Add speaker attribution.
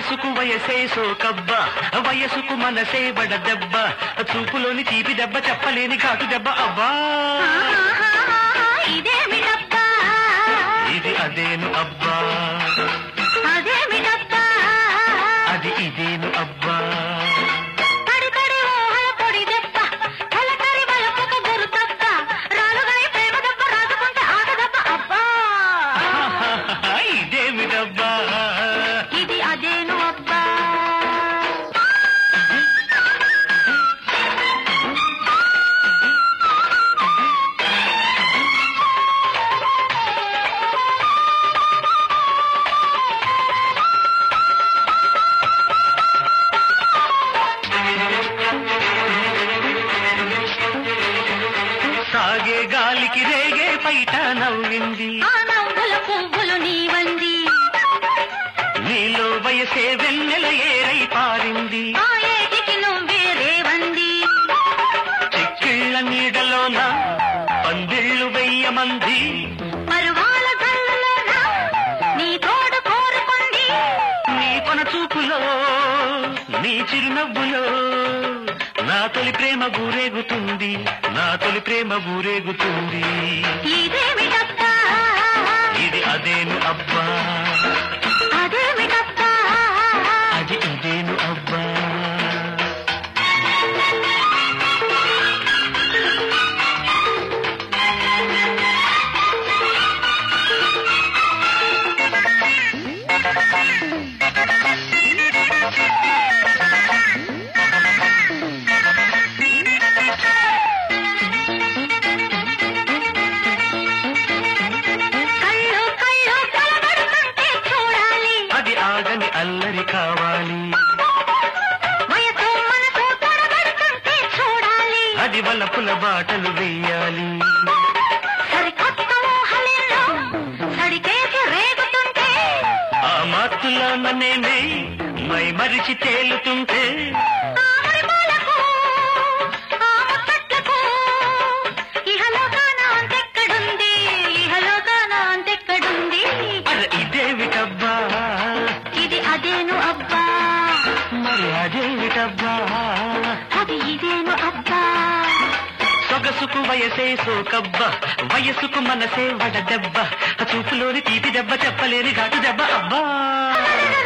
Speaker 1: సొగసుకు వయసే సోకబ్బ వయసుకు మనసే బడ దెబ్బ చూపులోని తీపి దెబ్బ చెప్పలేని ఘాటు దెబ్బ అబ్బా
Speaker 2: ఇదేమిటబ్బా
Speaker 1: ఇది అదేను అబ్బా
Speaker 2: అదేమిటబ్బా
Speaker 1: అది ఇదేను అబ్బా
Speaker 2: తడి తడి ఊహల పొడి దెబ్బ కలకరి వలపుక గురు తప్ప రాలుగాని ప్రేమ దెబ్బ రాసుకుంటే ఆట దెబ్బ అబ్బా
Speaker 1: ఇదేమిటబ్బా
Speaker 2: ఇది అదేను అబ్బా
Speaker 1: సాగే గాలికి రేగే పైట నవ్వింది
Speaker 2: ఆ నవ్వుల పువ్వులు నీవంది
Speaker 1: నీలో వయసే వెన్నెల ఏరై పారింది
Speaker 2: ఆ ఏటికి నువ్వే రేవంది
Speaker 1: చిక్కిళ్ళ నీడలోన పందిళ్ళు వెయ్యమంది
Speaker 2: పరువాల గల్లులోన నీ తోడు కోరుకుంది
Speaker 1: నీ కొన చూపులో నీ చిరునవ్వులో నా తొలి ప్రేమ ఊరేగుతుంది నా తొలి ప్రేమ ఊరేగుతుంది
Speaker 2: ఇదేమిటబ్బా
Speaker 1: ఇది అదేను అబ్బా
Speaker 2: అదేమిటబ్బా
Speaker 1: అది ఇదేను అబ్బా
Speaker 2: కళ్ళు కళ్ళు కలబడుతుంటే చూడాలి
Speaker 1: అది ఆగని అల్లరి కావాలి
Speaker 2: వయసు మనసు తొడబడుతుంటే చూడాలి
Speaker 1: అది వలపుల బాటలు వెయ్యాలి
Speaker 2: సరికొత్త ఊహలెన్నో సడికేసి రేగుతుంటే
Speaker 1: ఆ మాతులో నేనే మై మరిచి తేలుతుంటే
Speaker 2: ఆమరి పూలకు, ఆ ముచ్చట్లకు, ఇహలోకాన అంతెక్కడుంది ఇహలోకాన అంతెక్కడుంది
Speaker 1: అర ఇదేమిటబ్బా
Speaker 2: ఇది అదేను అబ్బా
Speaker 1: మరి అదేమిటబ్బా
Speaker 2: అది ఇదేను అబ్బా
Speaker 1: సొగసుకు వయసే సోకబ్బ వయసుకు మనసే వడ దెబ్బ చూపులోని తీపి దెబ్బ చెప్పలేని ఘాటు దెబ్బ అబ్బా